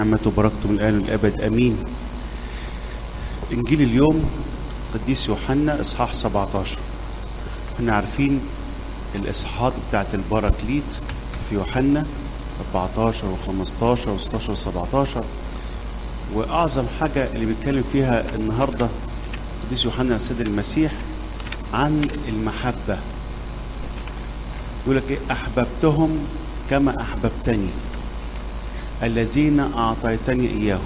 نعمة وبركته من الآن والأبد أمين إنجيل اليوم قديس يوحنا إصحاح 17 احنا عارفين الإصحاحات بتاعت البراكليت في يوحنا 14 و15 و16 و17 وأعظم حاجة اللي بيتكلم فيها النهاردة قديس يوحنا السيد المسيح عن المحبة يقول لك إيه أحببتهم كما أحببتني الذين أعطيتني إياهم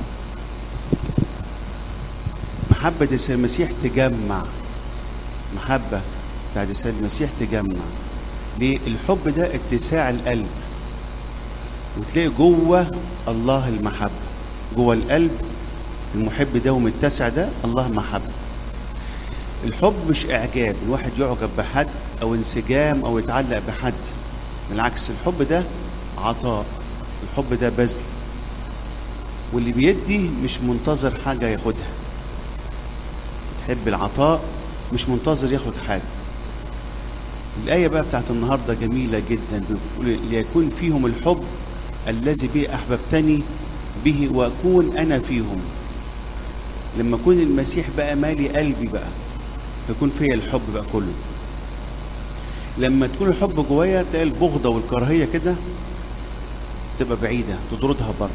محبة السيد المسيح تجمع محبة بتاعت السيد المسيح تجمع ليه الحب ده اتساع القلب وتلاقي جوه الله المحبة جوه القلب المحب ده ومتسع ده الله محبة الحب مش إعجاب الواحد يعجب بحد أو انسجام أو يتعلق بحد بالعكس الحب ده عطاء الحب ده بذل واللي بيدي مش منتظر حاجة ياخدها يحب العطاء مش منتظر ياخد حاجة الآية بقى بتاعت النهاردة جميلة جدا بتقول ليكون فيهم الحب الذي به أحببتني به وأكون أنا فيهم لما يكون المسيح بقى مالي قلبي بقى يكون فيا الحب بقى كله لما تكون الحب جوايا تلاقي البغضة والكراهية كده تبقى بعيدة تطردها بره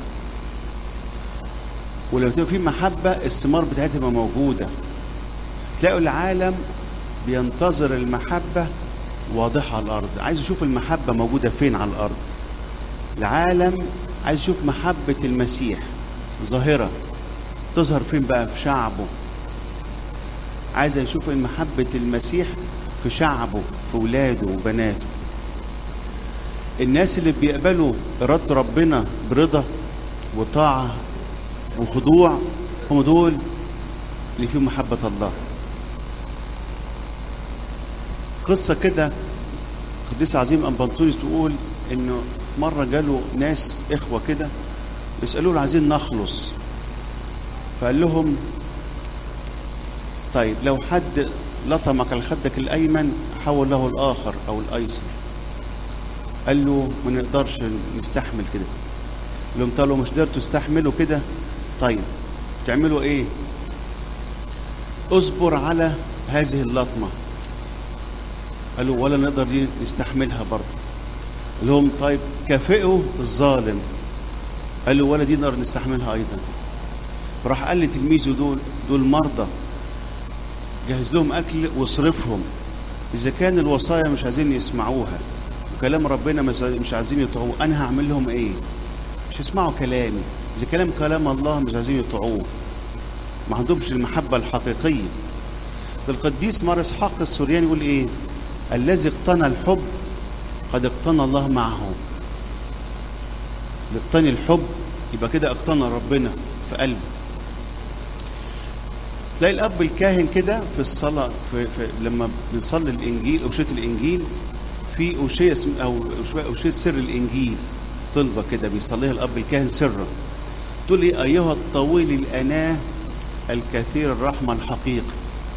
ولو تبقى في محبة الثمار بتاعتها تبقى موجودة تلاقوا العالم بينتظر المحبة واضحة على الأرض عايز يشوف المحبة موجودة فين على الأرض العالم عايز يشوف محبة المسيح ظاهرة تظهر فين بقى في شعبه عايز يشوف محبة المسيح في شعبه في ولاده وبناته الناس اللي بيقبلوا إرادة ربنا برضا وطاعة وخضوع هم دول اللي فيهم محبة الله قصة كده قديس عظيم أنبنطونيوس تقول إنه مرة جاله ناس إخوة كده يسألوا له عايزين نخلص فقال لهم طيب لو حد لطمك على خدك الأيمن حول له الآخر أو الأيسر قال له ما نقدرش نستحمل كده قال لهم طب لو مش قدرتوا تستحملوا كده طيب تعملوا ايه اصبر على هذه اللطمة قالوا ولا نقدر دي نستحملها برضه قال لهم طيب كافئوا الظالم قالوا ولا دي نقدر نستحملها ايضا راح قال لتلميذه دول دول مرضى جهز لهم اكل واصرفهم اذا كان الوصايا مش عايزين يسمعوها وكلام ربنا مش عايزين يطيعوه انا هعمل لهم ايه مش يسمعوا كلامي اذا كلام كلام الله مش عايزين يطيعوه ما عندهمش المحبه الحقيقيه ده القديس مار اسحاق السورياني يقول ايه الذي اقتنى الحب قد اقتنى الله معه اللي اقتني الحب يبقى كده اقتنى ربنا في قلبه تلاقي الاب الكاهن كده في الصلاه في, في لما بنصلي الانجيل اوشيه الانجيل في اوشيه اسم او اوشيه سر الانجيل طلبه كده بيصليها الاب الكاهن سرا تقول لي ايها الطويل الاناه الكثير الرحمه الحقيقي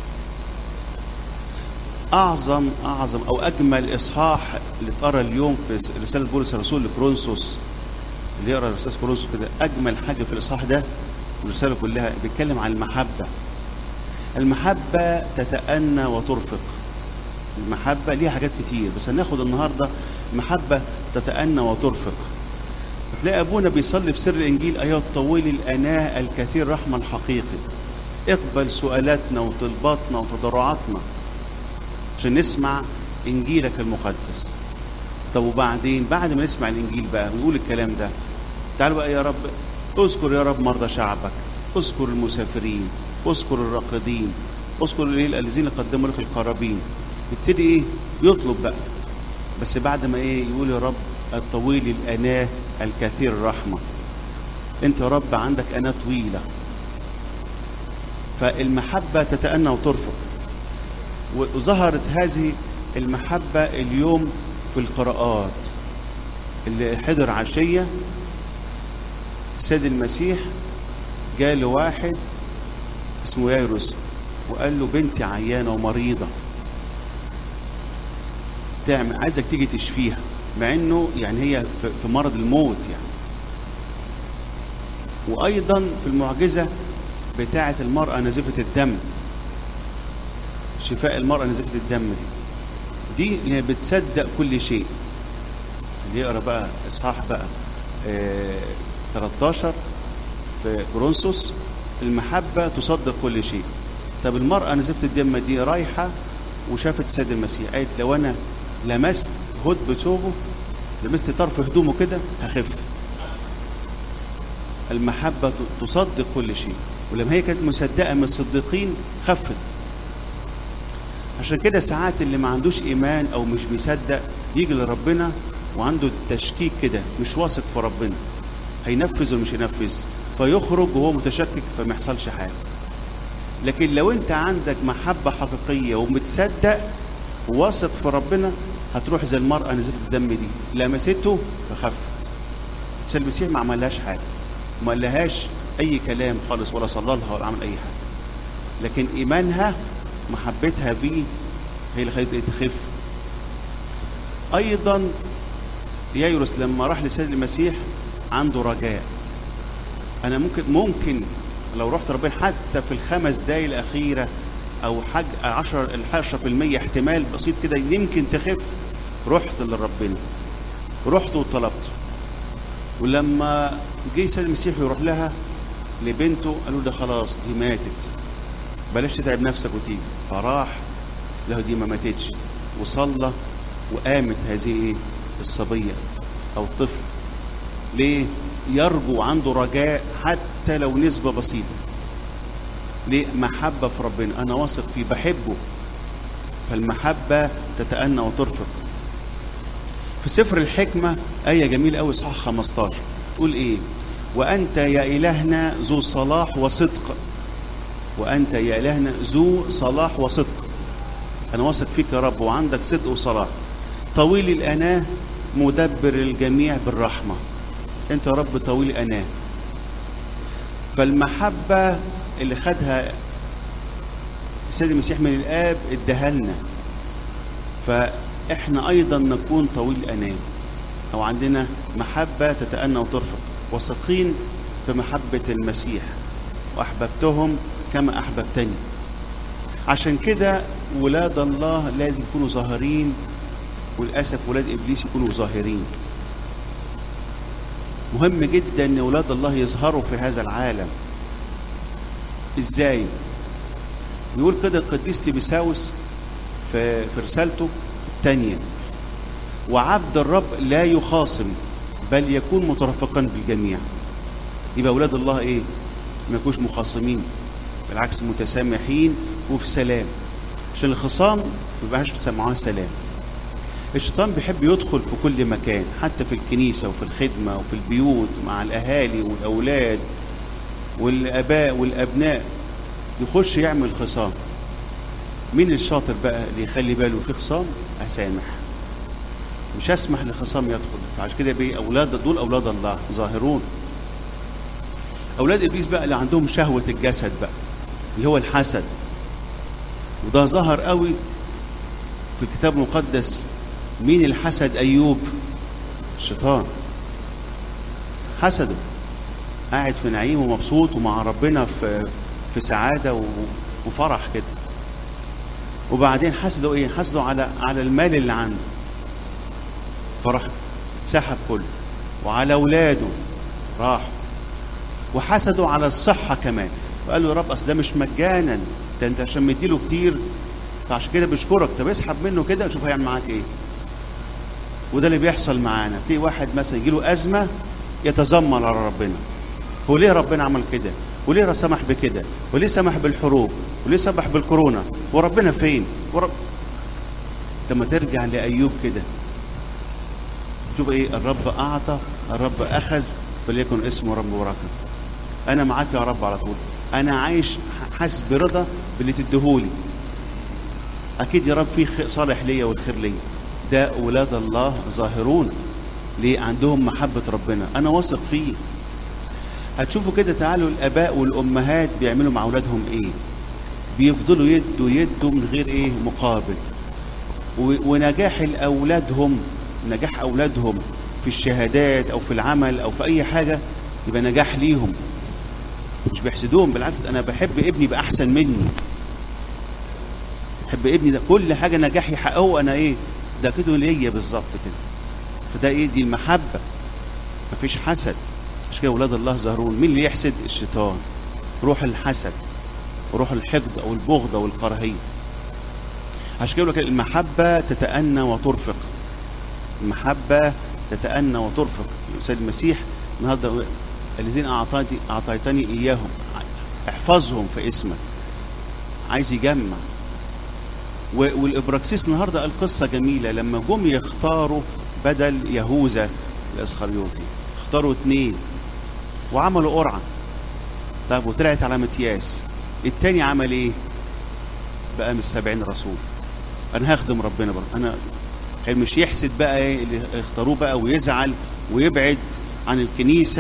اعظم اعظم او اجمل اصحاح اللي اتقرا اليوم في رساله بولس الرسول لكرونسوس اللي يقرا رساله كرونسوس كده اجمل حاجه في الاصحاح ده الرساله كلها بيتكلم عن المحبه المحبه تتأنى وترفق المحبه ليها حاجات كتير بس هناخد النهارده المحبه تتأنى وترفق تلاقي ابونا بيصلي في سر الانجيل ايها الطويل الاناه الكثير رحمه الحقيقي اقبل سؤالاتنا وطلباتنا وتضرعاتنا عشان نسمع انجيلك المقدس طب وبعدين بعد ما نسمع الانجيل بقى ونقول الكلام ده تعالوا بقى يا رب اذكر يا رب مرضى شعبك اذكر المسافرين اذكر الراقدين اذكر الذين قدموا لك القرابين يبتدي ايه يطلب بقى بس بعد ما ايه يقول يا رب الطويل الاناه الكثير الرحمه انت يا رب عندك اناه طويله فالمحبه تتأنى وترفق وظهرت هذه المحبه اليوم في القراءات اللي حضر عشيه سيد المسيح جاء لواحد اسمه يايروس وقال له بنتي عيانه ومريضه تعمل عايزك تيجي تشفيها مع انه يعني هي في في مرض الموت يعني وايضا في المعجزه بتاعه المراه نزفه الدم شفاء المراه نزفه الدم دي دي اللي هي بتصدق كل شيء اللي يقرا بقى اصحاح بقى آه 13 في كورنثوس المحبه تصدق كل شيء طب المراه نزفه الدم دي رايحه وشافت السيد المسيح قالت لو انا لمست هد بثوبه لمست طرف هدومه كده هخف المحبة تصدق كل شيء ولما هي كانت مصدقة من الصديقين خفت عشان كده ساعات اللي ما عندوش إيمان أو مش بيصدق يجي لربنا وعنده تشكيك كده مش واثق في ربنا هينفذ ولا مش هينفذ فيخرج وهو متشكك فما يحصلش حاجة لكن لو انت عندك محبة حقيقية ومتصدق وواثق في ربنا هتروح زي المرأة نزفت الدم دي لمسته فخفت بس المسيح ما عملهاش حاجة ما قالهاش أي كلام خالص ولا صلى لها ولا عمل أي حاجة لكن إيمانها محبتها بيه هي اللي خلتها تخف أيضا يايروس لما راح لسيد المسيح عنده رجاء أنا ممكن ممكن لو رحت ربنا حتى في الخمس دقايق الأخيرة أو حاج 10 ال 10% احتمال بسيط كده يمكن تخف رحت لربنا رحت وطلبت ولما جه سيد المسيح يروح لها لبنته قالوا ده خلاص دي ماتت بلاش تتعب نفسك وتيجي فراح له دي ما ماتتش وصلى وقامت هذه ايه الصبيه او الطفل ليه يرجو عنده رجاء حتى لو نسبه بسيطه ليه محبه في ربنا انا واثق فيه بحبه فالمحبه تتأنى وترفق في سفر الحكمه ايه جميله قوي اصحاح 15 تقول ايه وانت يا الهنا ذو صلاح وصدق وانت يا الهنا ذو صلاح وصدق انا واثق فيك يا رب وعندك صدق وصلاح طويل الاناه مدبر الجميع بالرحمه انت يا رب طويل الاناه فالمحبه اللي خدها السيد المسيح من الاب اداها لنا فاحنا ايضا نكون طويل الاناه او عندنا محبه تتأنى وترفق واثقين بمحبه المسيح واحببتهم كما احببتني عشان كده ولاد الله لازم يكونوا ظاهرين وللاسف ولاد ابليس يكونوا ظاهرين مهم جدا ان ولاد الله يظهروا في هذا العالم ازاي يقول كده القديس تيمساوس في في رسالته الثانيه وعبد الرب لا يخاصم بل يكون مترفقا بالجميع يبقى اولاد الله ايه ما يكونوش مخاصمين بالعكس متسامحين وفي سلام عشان الخصام ما يبقاش معاه سلام الشيطان بيحب يدخل في كل مكان حتى في الكنيسة وفي الخدمة وفي البيوت مع الأهالي والأولاد والآباء والأبناء يخش يعمل خصام مين الشاطر بقى اللي يخلي باله في خصام أسامح مش أسمح لخصام يدخل فعشان كده بيه أولاد دول أولاد الله ظاهرون أولاد إبليس بقى اللي عندهم شهوة الجسد بقى اللي هو الحسد وده ظهر قوي في الكتاب المقدس مين الحسد أيوب الشيطان حسده قاعد في نعيم ومبسوط ومع ربنا في في سعادة وفرح كده وبعدين حسده ايه حسده على على المال اللي عنده فراح اتسحب كله وعلى اولاده راح وحسده على الصحة كمان وقال له يا رب اصل ده مش مجانا ده انت عشان مديله كتير فعشان كده بشكرك طب اسحب منه كده شوف هيعمل معاك ايه وده اللي بيحصل معانا تلاقي واحد مثلا يجيله ازمه يتذمر على ربنا هو ليه ربنا عمل كده وليه سمح بكده وليه سمح بالحروب وليه سمح بالكورونا وربنا فين ورب لما ترجع لايوب كده شوف ايه الرب اعطى الرب اخذ فليكن اسمه رب وركب انا معاك يا رب على طول انا عايش حاسس برضا باللي تديهولي اكيد يا رب في صالح ليا والخير ليا ده اولاد الله ظاهرون ليه عندهم محبه ربنا انا واثق فيه هتشوفوا كده تعالوا الاباء والامهات بيعملوا مع اولادهم ايه بيفضلوا يدوا يدوا من غير ايه مقابل ونجاح اولادهم نجاح اولادهم في الشهادات او في العمل او في اي حاجه يبقى نجاح ليهم مش بيحسدوهم بالعكس انا بحب ابني يبقى احسن مني بحب ابني ده كل حاجه نجاح يحققه انا ايه ده كده ليا بالظبط كده فده ايه دي المحبه مفيش حسد مش كده ولاد الله ظهرون مين اللي يحسد الشيطان روح الحسد وروح الحقد او البغض او الكراهيه عشان كده يقول لك المحبه تتأنى وترفق المحبه تتأنى وترفق سيد المسيح النهارده الذين اعطيتني اعطيتني اياهم احفظهم في اسمك عايز يجمع و- والابراكسيس النهارده قال قصه جميله لما جم يختاروا بدل يهوذا الاسخريوطي اختاروا اتنين وعملوا قرعه طب وطلعت على متياس التاني عمل ايه؟ بقى من السبعين رسول انا هخدم ربنا برضه انا مش يحسد بقى ايه اللي اختاروه بقى ويزعل ويبعد عن الكنيسه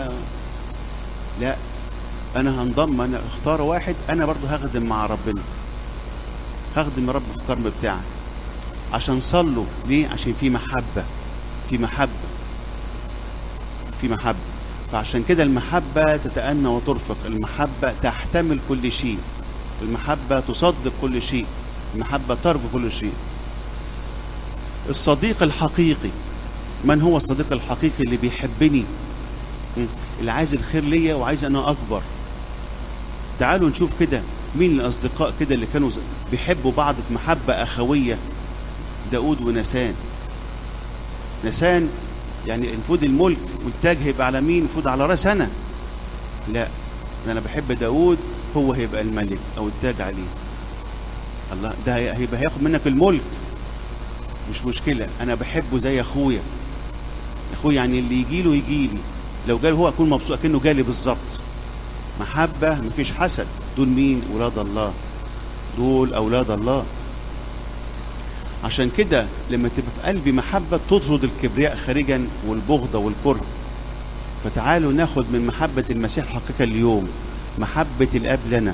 لا انا هنضم انا اختار واحد انا برضه هخدم مع ربنا هخدم يا رب في الكرم بتاعك عشان صلوا ليه عشان في محبه في محبه في محبه فعشان كده المحبه تتأنى وترفق المحبه تحتمل كل شيء المحبه تصدق كل شيء المحبه ترجو كل شيء الصديق الحقيقي من هو الصديق الحقيقي اللي بيحبني م? اللي عايز الخير ليا وعايز انا اكبر تعالوا نشوف كده مين الاصدقاء كده اللي كانوا ز- بيحبوا بعض في محبه اخويه داود ونسان نسان يعني المفروض الملك والتاج هيبقى على مين المفروض على راس انا لا ده انا بحب داود هو هيبقى الملك او التاج عليه الله ده هي- هيبقى هياخد منك الملك مش مشكله انا بحبه زي اخويا اخويا يعني اللي يجي له يجي لي لو جالي هو اكون مبسوط كانه جالي بالظبط محبه مفيش حسد دول مين ولاد الله دول اولاد الله عشان كده لما تبقى في قلبي محبه تطرد الكبرياء خارجا والبغضه والكره فتعالوا ناخد من محبه المسيح حقيقه اليوم محبه الاب لنا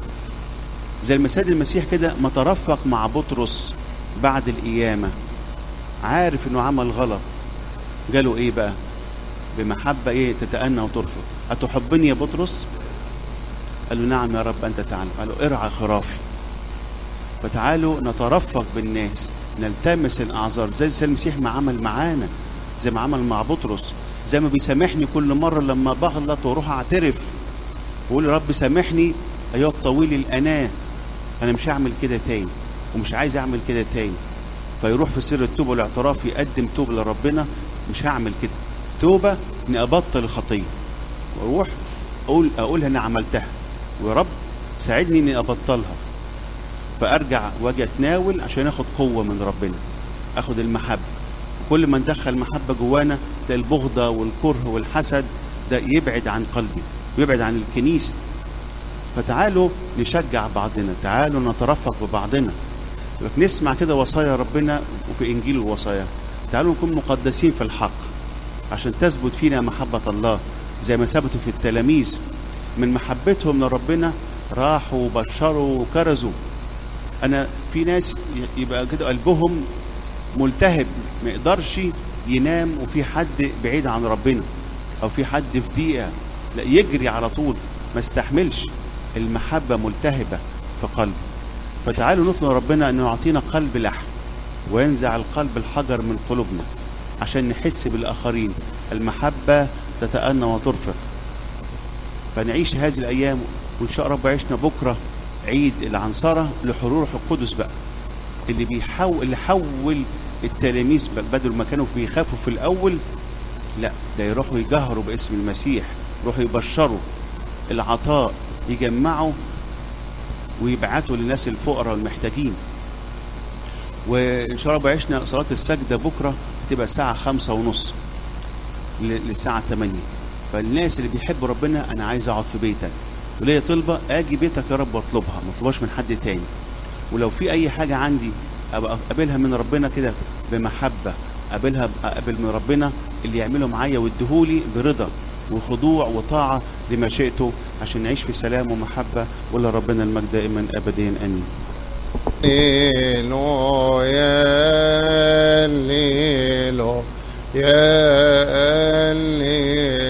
زي المسيد المسيح كده ما ترفق مع بطرس بعد القيامه عارف انه عمل غلط جاله ايه بقى بمحبه ايه تتأنى وترفق اتحبني يا بطرس قال له نعم يا رب انت تعلم قال له ارعى خرافي فتعالوا نترفق بالناس نلتمس الاعذار زي زي المسيح ما عمل معانا زي ما عمل مع بطرس زي ما بيسامحني كل مره لما بغلط واروح اعترف واقول يا رب سامحني ايها الطويل الاناه انا مش هعمل كده تاني ومش عايز اعمل كده تاني فيروح في سر التوبه والاعتراف يقدم توبه لربنا مش هعمل كده توبه اني ابطل الخطيه واروح اقول اقولها انا عملتها ويا رب ساعدني اني ابطلها فارجع واجي اتناول عشان اخد قوه من ربنا اخد المحبه كل ما ندخل محبه جوانا تلاقي البغضه والكره والحسد ده يبعد عن قلبي ويبعد عن الكنيسه فتعالوا نشجع بعضنا تعالوا نترفق ببعضنا لك نسمع كده وصايا ربنا وفي انجيل الوصايا تعالوا نكون مقدسين في الحق عشان تثبت فينا محبه الله زي ما ثبتوا في التلاميذ من محبتهم لربنا راحوا وبشروا وكرزوا انا في ناس يبقى كده قلبهم ملتهب ما يقدرش ينام وفي حد بعيد عن ربنا او في حد في ضيقه لا يجري على طول ما استحملش المحبه ملتهبه في قلبه فتعالوا نطلب ربنا انه يعطينا قلب لحم وينزع القلب الحجر من قلوبنا عشان نحس بالاخرين المحبه تتأنى وترفق فنعيش هذه الايام وان شاء رب عشنا بكره عيد العنصره لحضور روح القدس بقى اللي بيحول اللي حول التلاميذ بدل ما كانوا بيخافوا في الاول لا ده يروحوا يجهروا باسم المسيح يروحوا يبشروا العطاء يجمعوا ويبعتوا للناس الفقراء والمحتاجين وان شاء الله عشنا صلاه السجده بكره تبقى الساعه خمسة ونص للساعه 8 فالناس اللي بيحبوا ربنا انا عايز اقعد في بيتك وليا طلبه اجي بيتك يا رب واطلبها ما اطلبهاش من حد تاني ولو في اي حاجه عندي ابقى اقابلها من ربنا كده بمحبه اقابلها اقابل من ربنا اللي يعمله معايا ويديهولي برضا وخضوع وطاعه لمشيئته عشان نعيش في سلام ومحبه ولا ربنا المجد دائما ابديا امين ليلو يا ليلو يا ليلو